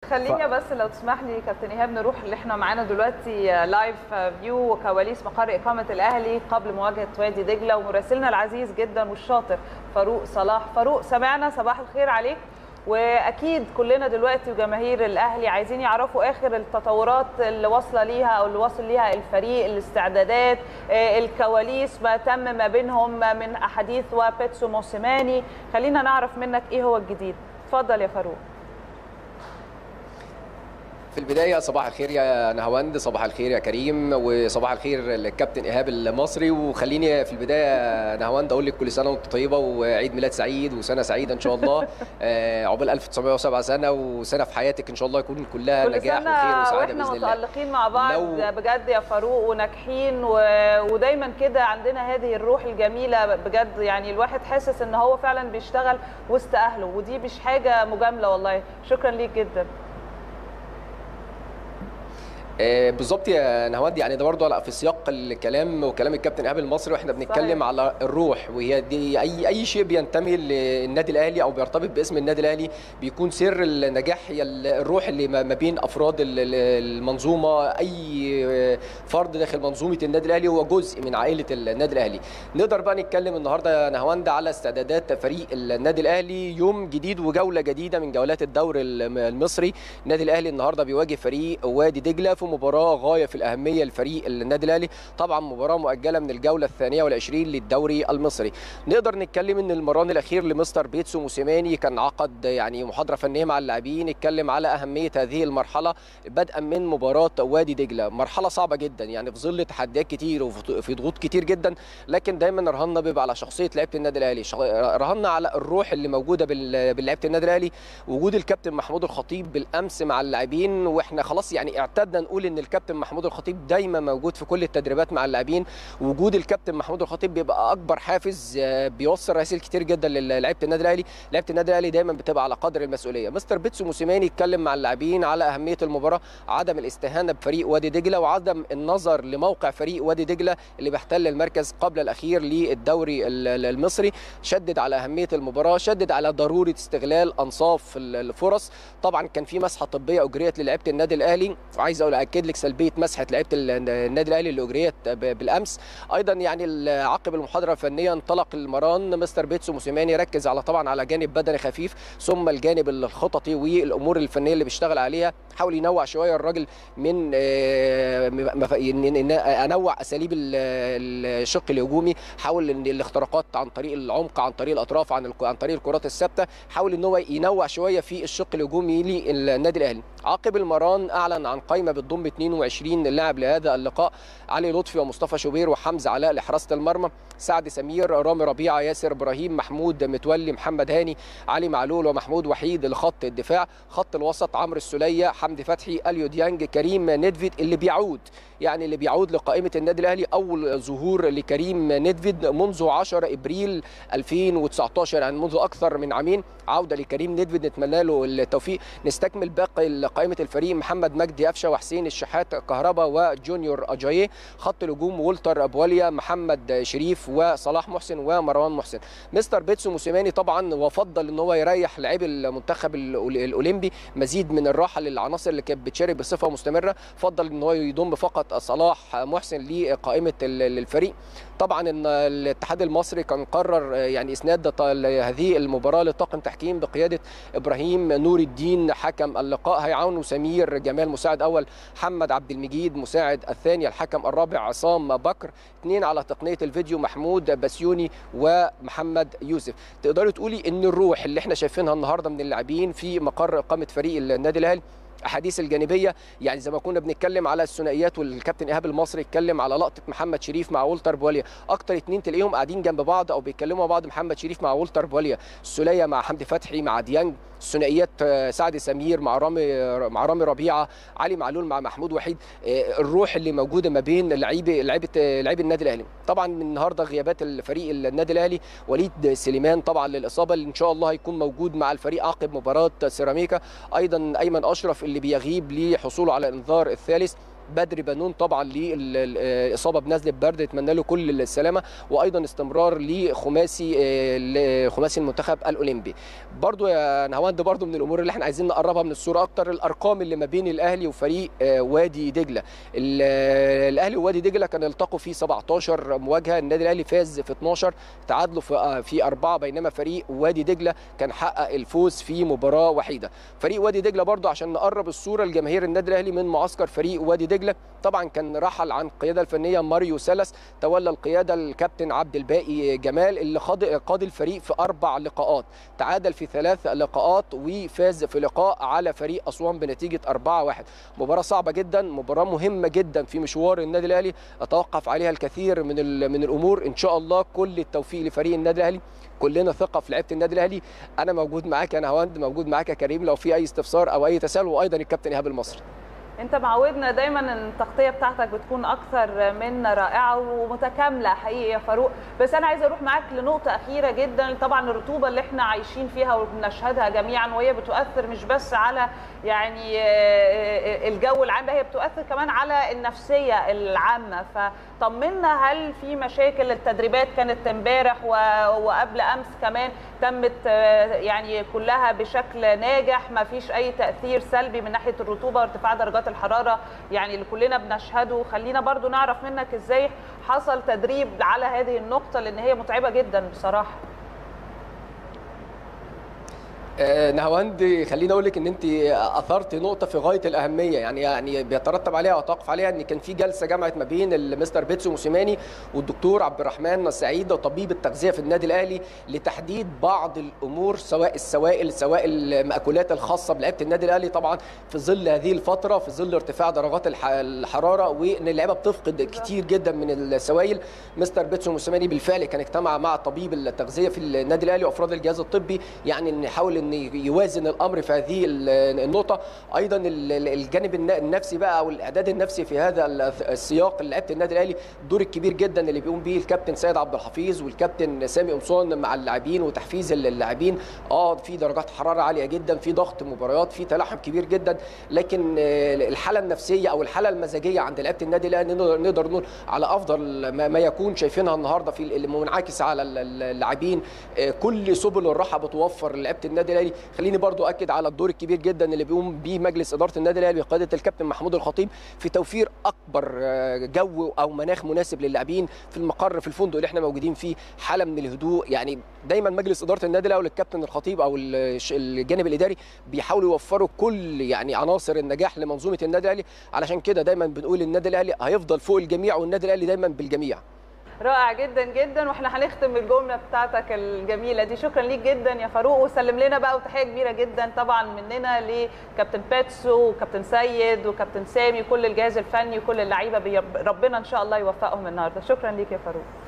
خليني بس لو تسمح لي كابتن ايهاب نروح اللي احنا معانا دلوقتي لايف فيو وكواليس مقر اقامه الاهلي قبل مواجهه وادي دجله ومراسلنا العزيز جدا والشاطر فاروق صلاح فاروق سمعنا صباح الخير عليك واكيد كلنا دلوقتي وجماهير الاهلي عايزين يعرفوا اخر التطورات اللي واصله ليها او اللي واصل ليها الفريق الاستعدادات الكواليس ما تم ما بينهم من احاديث وبيتسو موسيماني خلينا نعرف منك ايه هو الجديد اتفضل يا فاروق في البداية صباح الخير يا نهاوند صباح الخير يا كريم وصباح الخير للكابتن إيهاب المصري وخليني في البداية نهاوند أقول لك كل سنة وأنت طيبة وعيد ميلاد سعيد وسنة سعيدة إن شاء الله عقبال 1907 سنة وسنة في حياتك إن شاء الله يكون كلها كل نجاح سنة وخير وسعادة واحنا بإذن الله متألقين مع بعض لو- بجد يا فاروق وناجحين و... ودايما كده عندنا هذه الروح الجميلة بجد يعني الواحد حاسس ان هو فعلا بيشتغل وسط اهله ودي مش حاجة مجاملة والله شكرا ليك جدا آه، بالظبط يا نهاوند يعني ده برضه في سياق الكلام وكلام الكابتن ايهاب المصري واحنا بنتكلم صحيح. على الروح وهي دي اي اي شيء بينتمي للنادي الاهلي او بيرتبط باسم النادي الاهلي بيكون سر النجاح هي الروح اللي ما ما بين افراد ال- ال- المنظومه اي فرد داخل منظومه النادي الاهلي هو جزء من عائله النادي الاهلي نقدر بقى نتكلم النهارده يا نهاوند على استعدادات فريق النادي الاهلي يوم جديد وجوله جديده من جولات الدوري الم- المصري النادي الاهلي النهارده بيواجه فريق وادي دجله في مباراه غايه في الاهميه لفريق النادي الاهلي طبعا مباراه مؤجله من الجوله الثانيه والعشرين للدوري المصري نقدر نتكلم ان المران الاخير لمستر بيتسو موسيماني كان عقد يعني محاضره فنيه مع اللاعبين اتكلم على اهميه هذه المرحله بدءا من مباراه وادي دجله مرحله صعبه جدا يعني في ظل تحديات كتير وفي ضغوط كتير جدا لكن دايما رهنا بيبقى على شخصيه لعيبه النادي الاهلي شغ- رهنا على الروح اللي موجوده بال- بلعيبه النادي الاهلي وجود الكابتن محمود الخطيب بالامس مع اللاعبين واحنا خلاص يعني اعتدنا نقول ان الكابتن محمود الخطيب دايما موجود في كل التدريبات مع اللاعبين وجود الكابتن محمود الخطيب بيبقى اكبر حافز آه، بيوصل رسائل كتير جدا للعيبه النادي الاهلي لعيبه النادي الاهلي دايما بتبقى على قدر المسؤوليه مستر بيتسو موسيماني اتكلم مع اللاعبين على اهميه المباراه عدم الاستهانه بفريق وادي دجله وعدم النظر لموقع فريق وادي دجله اللي بيحتل المركز قبل الاخير للدوري ال- ال- المصري شدد على اهميه المباراه شدد على ضروره استغلال انصاف ال- الفرص طبعا كان في مسحه طبيه اجريت للعيبه النادي الاهلي وعايز اقول اكد لك سلبيه مسحه لعيبه ال- النادي الاهلي اللي اجريت ب- بالامس ايضا يعني ال- عقب المحاضره الفنيه انطلق المران مستر بيتسو موسيماني ركز على طبعا على جانب بدني خفيف ثم الجانب الخططي والامور الفنيه اللي بيشتغل عليها حاول ينوع شويه الراجل من آه، مف- إن- إن انوع اساليب ال- الشق الهجومي حاول ان الاختراقات عن طريق العمق عن طريق الاطراف عن الك- عن طريق الكرات الثابته حاول ان هو ينوع شويه في الشق الهجومي للنادي الاهلي عقب المران اعلن عن قائمه بتضم 22 لاعب لهذا اللقاء علي لطفي ومصطفى شوبير وحمزه علاء لحراسه المرمى سعد سمير رامي ربيعه ياسر ابراهيم محمود متولي محمد هاني علي معلول ومحمود وحيد لخط الدفاع خط الوسط عمرو السوليه حمدي فتحي اليو ديانج كريم ندفيد اللي بيعود يعني اللي بيعود لقائمه النادي الاهلي اول ظهور لكريم ندفيد منذ 10 ابريل 2019 يعني منذ اكثر من عامين عوده لكريم ندفيد نتمنى له التوفيق نستكمل باقي قائمه الفريق محمد مجدي قفشه وحسين الشحات كهربا وجونيور اجاييه خط الهجوم ولتر ابواليا محمد شريف وصلاح محسن ومروان محسن مستر بيتسو موسيماني طبعا وفضل ان هو يريح لاعبي المنتخب الأول- الاولمبي مزيد من الراحه للعناصر اللي كانت بتشارك بصفه مستمره فضل ان هو يضم فقط صلاح محسن لقائمه ال- الفريق طبعا ان الاتحاد المصري كان قرر يعني اسناد ط- هذه المباراه لطاقم تحكيم بقياده ابراهيم نور الدين حكم اللقاء هيعاونه سمير جمال مساعد اول محمد عبد المجيد مساعد الثاني الحكم الرابع عصام بكر اثنين على تقنيه الفيديو محمود بسيوني ومحمد يوسف تقدري تقولي ان الروح اللي احنا شايفينها النهارده من اللاعبين في مقر اقامه فريق النادي الاهلي احاديث الجانبيه يعني زي ما كنا بنتكلم على الثنائيات والكابتن ايهاب المصري اتكلم على لقطه محمد شريف مع ولتر بواليا اكتر اتنين تلاقيهم قاعدين جنب بعض او بيتكلموا مع بعض محمد شريف مع ولتر بواليا السوليه مع حمدي فتحي مع ديانج الثنائيات آه، سعد سمير مع رامي مع رامي ربيعه علي معلول مع محمود وحيد آه، الروح اللي موجوده ما بين لعيبه لعيبه آه، لعيبه النادي الاهلي طبعا من النهارده غيابات الفريق النادي الاهلي وليد سليمان طبعا للاصابه اللي ان شاء الله هيكون موجود مع الفريق عقب مباراه سيراميكا ايضا ايمن اشرف اللي بيغيب لحصوله على الانذار الثالث بدر بنون طبعا للاصابه بنزله برد نتمنى له كل السلامه وايضا استمرار لخماسي خماسي المنتخب الاولمبي برضو يا نهاوند برضو من الامور اللي احنا عايزين نقربها من الصوره اكتر الارقام اللي ما بين الاهلي وفريق وادي دجله الاهلي ووادي دجله كانوا التقوا في 17 مواجهه النادي الاهلي فاز في 12 تعادلوا في في اربعه بينما فريق وادي دجله كان حقق الفوز في مباراه وحيده فريق وادي دجله برضو عشان نقرب الصوره لجماهير النادي الاهلي من معسكر فريق وادي دجله طبعا كان رحل عن القياده الفنيه ماريو سلس تولى القياده الكابتن عبد الباقي جمال اللي قاد الفريق في اربع لقاءات تعادل في ثلاث لقاءات وفاز في لقاء على فريق اسوان بنتيجه 4-1 مباراه صعبه جدا مباراه مهمه جدا في مشوار النادي الاهلي اتوقف عليها الكثير من من الامور ان شاء الله كل التوفيق لفريق النادي الاهلي كلنا ثقه في لعيبه النادي الاهلي انا موجود معاك يا نهاوند موجود معاك يا كريم لو في اي استفسار او اي تساؤل وايضا الكابتن ايهاب المصري انت معودنا دايما ان التغطيه بتاعتك بتكون اكثر من رائعه ومتكامله حقيقي يا فاروق بس انا عايزه اروح معاك لنقطه اخيره جدا طبعا الرطوبه اللي احنا عايشين فيها وبنشهدها جميعا وهي بتؤثر مش بس على يعني الجو العام هي بتؤثر كمان على النفسيه العامه فطمنا هل في مشاكل التدريبات كانت امبارح وقبل امس كمان تمت يعني كلها بشكل ناجح ما فيش اي تاثير سلبي من ناحيه الرطوبه وارتفاع درجات الحراره يعني اللي كلنا بنشهده خلينا برضو نعرف منك ازاي حصل تدريب على هذه النقطه لان هي متعبه جدا بصراحه آه نهاوند خليني اقول لك ان انت اثرت نقطه في غايه الاهميه يعني يعني بيترتب عليها وتوقف عليها ان كان في جلسه جمعت ما بين المستر بيتسو موسيماني والدكتور عبد الرحمن السعيد وطبيب التغذيه في النادي الاهلي لتحديد بعض الامور سواء السوائل سواء المأكولات الخاصه بلعيبه النادي الاهلي طبعا في ظل هذه الفتره في ظل ارتفاع درجات الحراره وان اللعيبه بتفقد كتير جدا من السوائل مستر بيتسو موسيماني بالفعل كان اجتمع مع طبيب التغذيه في النادي الاهلي وافراد الجهاز الطبي يعني ان يحاول ان يوازن الامر في هذه النقطه ايضا الجانب النفسي بقى او الاعداد النفسي في هذا السياق اللي لعيبه النادي الاهلي الدور الكبير جدا اللي بيقوم به الكابتن سيد عبد الحفيظ والكابتن سامي قمصان مع اللاعبين وتحفيز اللاعبين اه في درجات حراره عاليه جدا في ضغط مباريات في تلاحم كبير جدا لكن الحاله النفسيه او الحاله المزاجيه عند لعيبه النادي الاهلي نقدر نقول على افضل ما يكون شايفينها النهارده في المنعكس على اللاعبين كل سبل الراحه بتوفر لعيبه النادي الاهلي خليني برضو اكد على الدور الكبير جدا اللي بيقوم به مجلس اداره النادي الاهلي بقياده الكابتن محمود الخطيب في توفير اكبر جو او مناخ مناسب للاعبين في المقر في الفندق اللي احنا موجودين فيه حاله من الهدوء يعني دايما مجلس اداره النادي الاهلي والكابتن الخطيب او الجانب الاداري بيحاولوا يوفروا كل يعني عناصر النجاح لمنظومه النادي الاهلي علشان كده دايما بنقول النادي الاهلي هيفضل فوق الجميع والنادي الاهلي دايما بالجميع رائع جدا جدا واحنا هنختم الجمله بتاعتك الجميله دي شكرا ليك جدا يا فاروق وسلم لنا بقى وتحيه كبيره جدا طبعا مننا لكابتن باتسو وكابتن سيد وكابتن سامي وكل الجهاز الفني وكل اللعيبه ربنا ان شاء الله يوفقهم النهارده شكرا ليك يا فاروق